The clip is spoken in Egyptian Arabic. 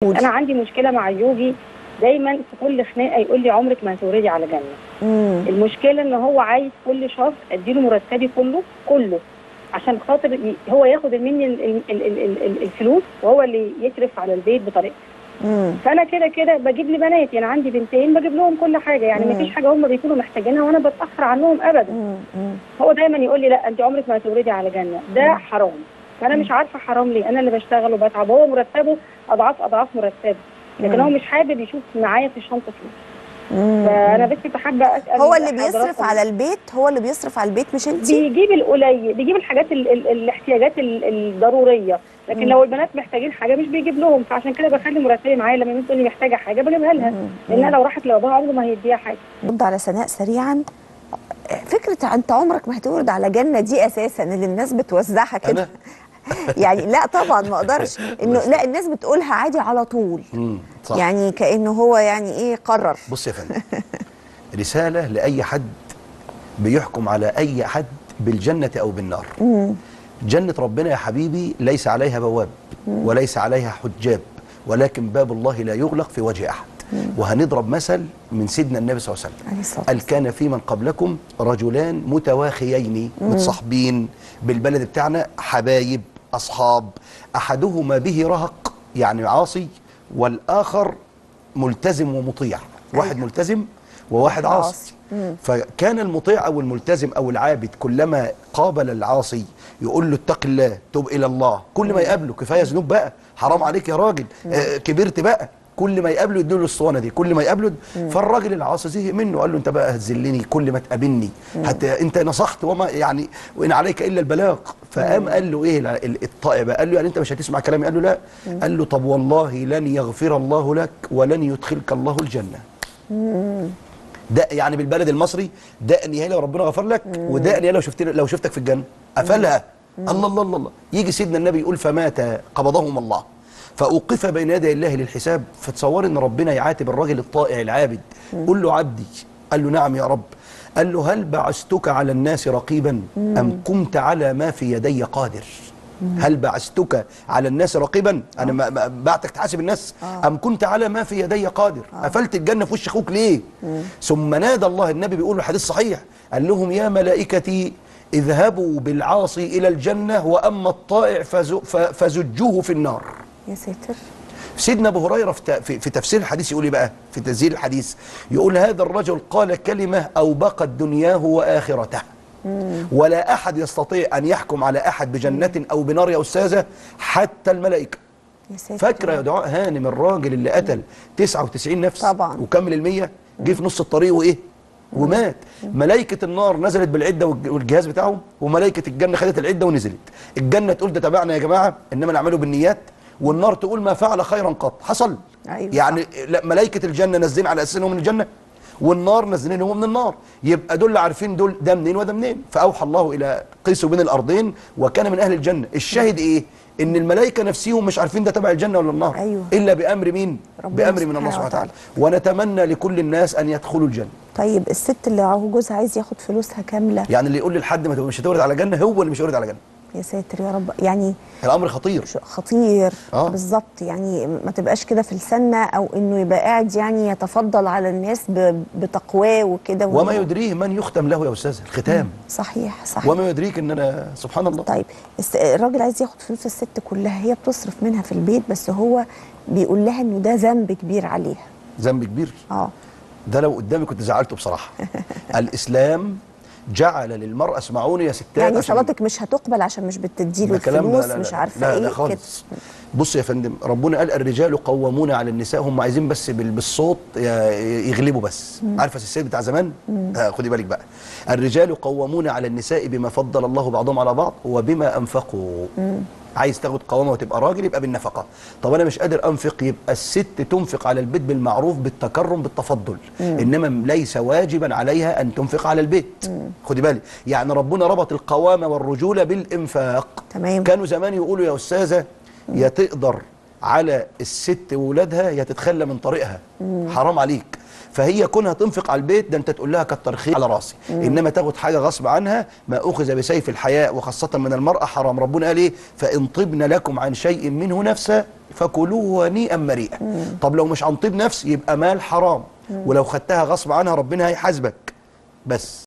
انا عندي مشكله مع اليوجي دايما في كل خناقه يقول لي عمرك ما هتوردي على جنه مم. المشكله ان هو عايز كل شهر اديله مرتبي كله كله عشان خاطر ي- هو ياخد مني ال- ال- ال- ال- ال- الفلوس وهو اللي يصرف على البيت بطريقته مم. فانا كده كده بجيب لي بناتي انا عندي بنتين بجيب لهم كل حاجه يعني مم. مفيش حاجه هم بيكونوا محتاجينها وانا بتاخر عنهم ابدا مم. مم. هو دايما يقول لي لا انت عمرك ما هتوردي على جنه ده حرام فانا مش عارفه حرام ليه انا اللي بشتغل وبتعب هو مرتبه اضعاف اضعاف مرتبه لكن مم. هو مش حابب يشوف معايا في الشنطه فلوس مم. فانا بس كنت حابه اسال هو اللي بيصرف حضراتكم. على البيت هو اللي بيصرف على البيت مش انت بيجيب القليل بيجيب الحاجات ال ال الاحتياجات ال الضروريه لكن مم. لو البنات محتاجين حاجه مش بيجيب لهم فعشان كده بخلي مرتبي معايا لما البنت تقول لي محتاجه حاجه بجيبها لها لانها لو راحت لباباها عمره ما هيديها حاجه رد على سناء سريعا فكره انت عمرك ما هتورد على جنه دي اساسا اللي الناس بتوزعها كده أنا؟ يعني لا طبعا ما اقدرش انه لا الناس بتقولها عادي على طول مم. صح يعني كانه هو يعني ايه قرر بص يا فندم رسالة لأي حد بيحكم على أي حد بالجنة أو بالنار جنة ربنا يا حبيبي ليس عليها بواب وليس عليها حجاب ولكن باب الله لا يغلق في وجه أحد وهنضرب مثل من سيدنا النبي صلى الله عليه وسلم عليه الصلاة قال كان في من قبلكم رجلان متواخيين متصاحبين بالبلد بتاعنا حبايب أصحاب أحدهما به رهق يعني عاصي والآخر ملتزم ومطيع واحد ملتزم وواحد واحد عاصي عاصي. مم. فكان المطيع او الملتزم او العابد كلما قابل العاصي يقول له اتق الله توب الى الله كل ما يقابله كفايه ذنوب بقى حرام عليك يا راجل آه كبرت بقى كل ما يقابله يديله الاسطوانه دي كل ما يقابله فالراجل العاصي زهق منه قال له انت بقى هتذلني كل ما تقابلني حتى انت نصحت وما يعني وان عليك الا البلاغ فقام قال له ايه الع- ال- الطائع بقى قال له يعني انت مش هتسمع كلامي قال له لا قال له طب والله لن يغفر الله لك ولن يدخلك الله الجنه ده يعني بالبلد المصري دقني هي لو ربنا غفر لك ودقني هي لو شفت لو شفتك في الجنه قفلها الله الله الله الله يجي سيدنا النبي يقول فمات قبضهم الله فأوقف بين يدي الله للحساب فتصور ان ربنا يعاتب الراجل الطائع العابد قل له عبدي قال له نعم يا رب قال له هل بعثتك على الناس رقيبا أم قمت على ما في يدي قادر هل بعثتك على الناس رقيبا انا ما- ما- بعتك تحاسب الناس ام كنت على ما في يدي قادر قفلت الجنه في وش اخوك ليه ثم نادى الله النبي بيقول الحديث صحيح قال لهم يا ملائكتي اذهبوا بالعاصي الى الجنه واما الطائع فز- ف- فزجوه في النار يا ساتر سيدنا ابو هريره في ت- في في تفسير الحديث يقول ايه بقى في تنزيل الحديث يقول هذا الرجل قال كلمه اوبقت دنياه واخرته ولا احد يستطيع ان يحكم على احد بجنه او بنار يا استاذه حتى الملائكه يا ساتر فاكره يا دعاء هانم الراجل اللي قتل 99 نفس طبعا. وكمل المية جه في نص الطريق وايه ومات ملائكة النار نزلت بالعدة والج- والجهاز بتاعهم وملائكة الجنة خدت العدة ونزلت الجنة تقول ده تبعنا يا جماعة إنما نعمله بالنيات والنار تقول ما فعل خيرا قط حصل أيوة يعني لا ملائكة الجنة نازلين على أساس إنهم من الجنة والنار نازلين هم من النار يبقى دول اللي عارفين دول ده منين وده منين فأوحى الله إلى قيس بين الأرضين وكان من أهل الجنة الشاهد إيه إن الملائكة نفسهم مش عارفين ده تبع الجنة ولا النار أيوة. إلا بأمر مين ربنا بأمر من الله سبحانه سبحانه وتعالى ونتمنى لكل الناس أن يدخلوا الجنة طيب الست اللي هو جوزها عايز ياخد فلوسها كامله يعني اللي يقول للحد ما تبقى مش هتورد على جنة هو اللي مش هيورد على جنة يا ساتر يا رب يعني الأمر خطير ش- خطير آه. بالظبط يعني ما تبقاش كده في السنه او انه يبقى قاعد يعني يتفضل على الناس ب- بتقواه وكده وما وإنه- يدريه من يختم له يا أستاذ الختام صحيح صحيح وما يدريك ان انا سبحان الله طيب الس- الراجل عايز ياخد فلوس الست كلها هي بتصرف منها في البيت بس هو بيقول لها انه ده ذنب كبير عليها ذنب كبير اه ده لو قدامي كنت زعلته بصراحه الاسلام جعل للمراه اسمعوني يا ستات يعني عشان صلاتك مش هتقبل عشان مش بتديله ده كلام الفلوس لا لا مش لا عارفه لا ايه لا كده خالص بص يا فندم ربنا قال الرجال قوامون على النساء هم عايزين بس بال- بالصوت ي- يغلبوا بس عارفه السيد بتاع زمان آه خدي بالك بقى الرجال قوامون على النساء بما فضل الله بعضهم على بعض وبما انفقوا عايز تاخد قوامه وتبقى راجل يبقى بالنفقه طب انا مش قادر انفق يبقى الست تنفق على البيت بالمعروف بالتكرم بالتفضل انما ليس واجبا عليها ان تنفق على البيت خدي بالك يعني ربنا ربط القوامه والرجوله بالانفاق تمام. كانوا زمان يقولوا يا استاذه يا تقدر على الست وولادها يا تتخلى من طريقها حرام عليك فهي كونها تنفق على البيت ده انت تقول لها كتر خير على راسي انما تاخد حاجه غصب عنها ما اخذ بسيف الحياء وخاصه من المراه حرام ربنا قال ايه فان طبن لكم عن شيء منه نفسا فكلوه هنيئا مريئا طب لو مش عن طيب نفس يبقى مال حرام ولو خدتها غصب عنها ربنا هيحاسبك بس